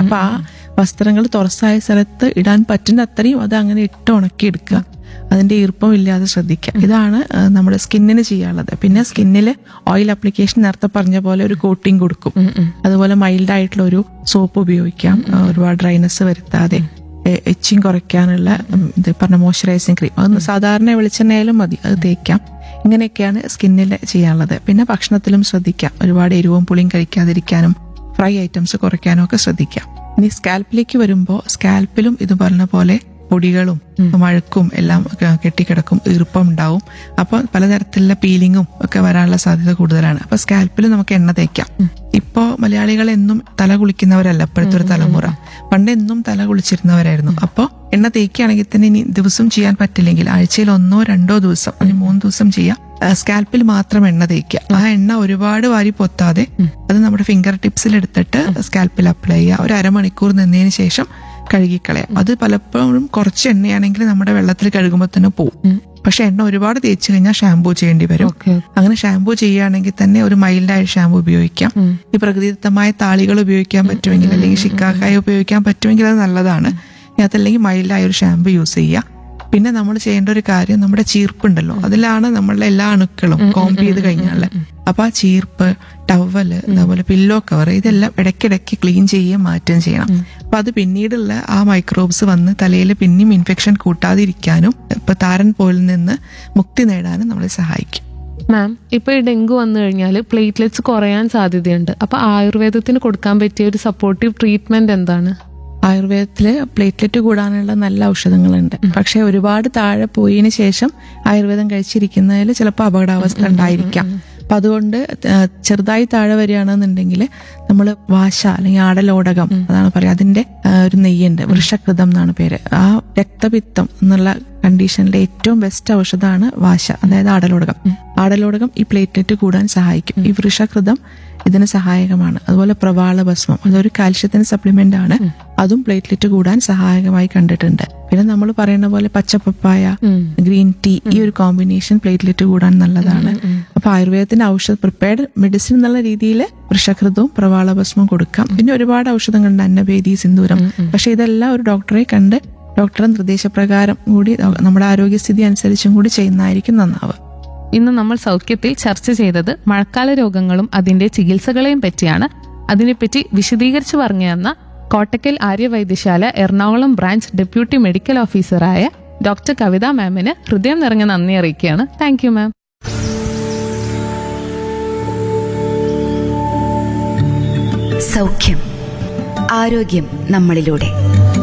അപ്പൊ ആ വസ്ത്രങ്ങൾ തുറസായ സ്ഥലത്ത് ഇടാൻ പറ്റുന്ന അത്രയും അത് അങ്ങനെ ഇട്ട് ഉണക്കി എടുക്കുക അതിന്റെ ഈർപ്പം ഇല്ലാതെ ശ്രദ്ധിക്കുക ഇതാണ് ആ, നമ്മുടെ സ്കിന്നിന് ചെയ്യാനുള്ളത് പിന്നെ സ്കിന്നിൽ ഓയിൽ അപ്ലിക്കേഷൻ നേരത്തെ പറഞ്ഞ പോലെ ഒരു കോട്ടിങ് കൊടുക്കും അതുപോലെ മൈൽഡ് ആയിട്ടുള്ള ഒരു സോപ്പ് ഉപയോഗിക്കാം ആ, ഒരുപാട് ഡ്രൈനസ് വരുത്താതെ എച്ചിങ് കുറയ്ക്കാനുള്ള ഉം, ഇത് പറഞ്ഞ മോയ്സ്ചറൈസിങ് ക്രീം അത് സാധാരണ വെളിച്ചെണ്ണയിലും മതി അത് തേക്കാം ഇങ്ങനെയൊക്കെയാണ് സ്കിന്നിൽ ചെയ്യാനുള്ളത് പിന്നെ ഭക്ഷണത്തിലും ശ്രദ്ധിക്കാം ഒരുപാട് എരിവും പുളിയും കഴിക്കാതിരിക്കാനും ഫ്രൈ ഐറ്റംസ് കുറയ്ക്കാനും ഒക്കെ ശ്രദ്ധിക്കാം ഇനി സ്കാൽപ്പിലേക്ക് വരുമ്പോൾ സ്കാൽപ്പിലും ഇത് പറഞ്ഞ പോലെ പൊടികളും മഴക്കും എല്ലാം ക- കെട്ടിക്കിടക്കും ഈർപ്പം ഉണ്ടാവും അപ്പോൾ പലതരത്തിലുള്ള പീലിങ്ങും ഒക്കെ വരാനുള്ള സാധ്യത കൂടുതലാണ് അപ്പൊ സ്കാൽപ്പിൽ നമുക്ക് എണ്ണ തേക്കാം ഇപ്പോ മലയാളികൾ എന്നും തല കുളിക്കുന്നവരല്ല ഇപ്പോഴത്തെ ഒരു തലമുറ പണ്ട് എന്നും തല കുളിച്ചിരുന്നവരായിരുന്നു അപ്പോൾ എണ്ണ തേക്കുകയാണെങ്കിൽ തന്നെ ഇനി ദിവസം ചെയ്യാൻ പറ്റില്ലെങ്കിൽ ആഴ്ചയിൽ ഒന്നോ രണ്ടോ ദിവസം അല്ലെങ്കിൽ മൂന്ന് ദിവസം ചെയ്യാം ആ, സ്കാൽപ്പിൽ മാത്രം എണ്ണ തേക്കുക ആ എണ്ണ ഒരുപാട് വാരി പൊത്താതെ അത് നമ്മുടെ ഫിംഗർ ടിപ്സിൽ എടുത്തിട്ട് സ്കാൽപ്പിൽ അപ്ലൈ ചെയ്യുക ഒരു അരമണിക്കൂർ നിന്നതിന് ശേഷം കഴുകിക്കളയാം അത് പലപ്പോഴും കുറച്ച് എണ്ണയാണെങ്കിൽ നമ്മുടെ വെള്ളത്തിൽ കഴുകുമ്പോൾ തന്നെ പോകും പക്ഷെ എണ്ണ ഒരുപാട് തേച്ച് കഴിഞ്ഞാൽ ഷാമ്പൂ ചെയ്യേണ്ടി വരും ഓക്കെ അങ്ങനെ ഷാമ്പൂ ചെയ്യുകയാണെങ്കിൽ തന്നെ ഒരു മൈൽഡായ ഷാമ്പൂ ഉപയോഗിക്കാം ഈ പ്രകൃതിദത്തമായ താളികൾ ഉപയോഗിക്കാൻ പറ്റുമെങ്കിൽ അല്ലെങ്കിൽ ഷിക്കാക്കായ ഉപയോഗിക്കാൻ പറ്റുമെങ്കിൽ അത് നല്ലതാണ് ഇനി അതല്ലെങ്കിൽ മൈൽഡായ ഒരു ഷാമ്പൂ യൂസ് ചെയ്യുക പിന്നെ നമ്മൾ ചെയ്യേണ്ട ഒരു കാര്യം നമ്മുടെ ചീർപ്പുണ്ടല്ലോ അതിലാണ് നമ്മളുടെ എല്ലാ അണുക്കളും കോംപ് ചെയ്ത് കഴിഞ്ഞാൽ അപ്പൊ ആ ചീർപ്പ് ടവല് അതുപോലെ പില്ലോ കവർ ഇതെല്ലാം ഇടയ്ക്കിടയ്ക്ക് ക്ലീൻ ചെയ്യുകയും മാറ്റുകയും ചെയ്യണം അപ്പൊ അത് പിന്നീടുള്ള ആ മൈക്രോബ്സ് വന്ന് തലയിൽ പിന്നെയും ഇൻഫെക്ഷൻ കൂട്ടാതിരിക്കാനും ഇപ്പൊ താരൻ പോലിൽ നിന്ന് മുക്തി നേടാനും നമ്മളെ സഹായിക്കും മാം ഇപ്പൊ ഈ ഡെങ്കു വന്നു കഴിഞ്ഞാൽ പ്ലേറ്റ്ലെറ്റ്സ് കുറയാൻ സാധ്യതയുണ്ട് അപ്പൊ ആയുർവേദത്തിന് കൊടുക്കാൻ പറ്റിയ ഒരു സപ്പോർട്ടീവ് ട്രീറ്റ്മെന്റ് എന്താണ് ആയുർവേദത്തില് പ്ലേറ്റ്ലെറ്റ് കൂടാനുള്ള നല്ല ഔഷധങ്ങളുണ്ട് പക്ഷെ ഒരുപാട് താഴെ പോയതിന് ശേഷം ആയുർവേദം കഴിച്ചിരിക്കുന്നതിൽ ചിലപ്പോൾ അപകടാവസ്ഥ ഉണ്ടായിരിക്കാം അപ്പൊ അതുകൊണ്ട് ആ, ചെറുതായി താഴെ വരികയാണെന്നുണ്ടെങ്കിൽ നമ്മൾ വാശ അല്ലെങ്കിൽ ആടലോടകം അതാണ് പറയാ അതിന്റെ ആ, ഒരു നെയ്യുണ്ട് വൃഷകൃതം എന്നാണ് പേര് ആ രക്തപിത്തം എന്നുള്ള കണ്ടീഷനിലെ ഏറ്റവും ബെസ്റ്റ് ഔഷധമാണ് വാശ അതായത് ആടലോടകം ആടലോടകം ഈ പ്ലേറ്റ്ലെറ്റ് കൂടാൻ സഹായിക്കും ഈ വൃഷകൃതം ഇതിന് സഹായകമാണ് അതുപോലെ പ്രവാള ഭസ്മം അതൊരു കാൽഷ്യത്തിന് സപ്ലിമെന്റ് ആണ് അതും പ്ലേറ്റ്ലെറ്റ് കൂടാൻ സഹായകമായി കണ്ടിട്ടുണ്ട് പിന്നെ നമ്മൾ പറയുന്ന പോലെ പച്ചപ്പപ്പായ ഗ്രീൻ ടീ ഈ ഒരു കോമ്പിനേഷൻ പ്ലേറ്റ്ലെറ്റ് കൂടാൻ നല്ലതാണ് അപ്പൊ ആയുർവേദത്തിന്റെ ഔഷധ പ്രിപ്പയർഡ് മെഡിസിൻ എന്നുള്ള രീതിയിൽ വൃഷകൃതവും പ്രവാള ഭസ്മവും കൊടുക്കാം പിന്നെ ഒരുപാട് ഔഷധങ്ങളുണ്ട് അന്നഭേദി സിന്ദൂരം പക്ഷെ ഇതെല്ലാം ഒരു ഡോക്ടറെ കണ്ട് ഡോക്ടറുടെ നിർദ്ദേശപ്രകാരം കൂടി നമ്മുടെ ആരോഗ്യസ്ഥിതി അനുസരിച്ചും കൂടി ചെയ്യുന്നതായിരിക്കും നന്നാവുക ഇന്ന് നമ്മൾ സൗഖ്യത്തിൽ ചർച്ച ചെയ്തത് മഴക്കാല രോഗങ്ങളും അതിന്റെ ചികിത്സകളെയും പറ്റിയാണ് അതിനെപ്പറ്റി വിശദീകരിച്ചു പറഞ്ഞു തന്ന Kottakkal Aryavaidyasala Ernakulam branch deputy medical ഓഫീസറായ ഡോക്ടർ കവിത മാമിന് ഹൃദയം നിറഞ്ഞ നന്ദി അറിയിക്കുകയാണ് താങ്ക് യു മാം സൗഖ്യം ആരോഗ്യം നമ്മളിലൂടെ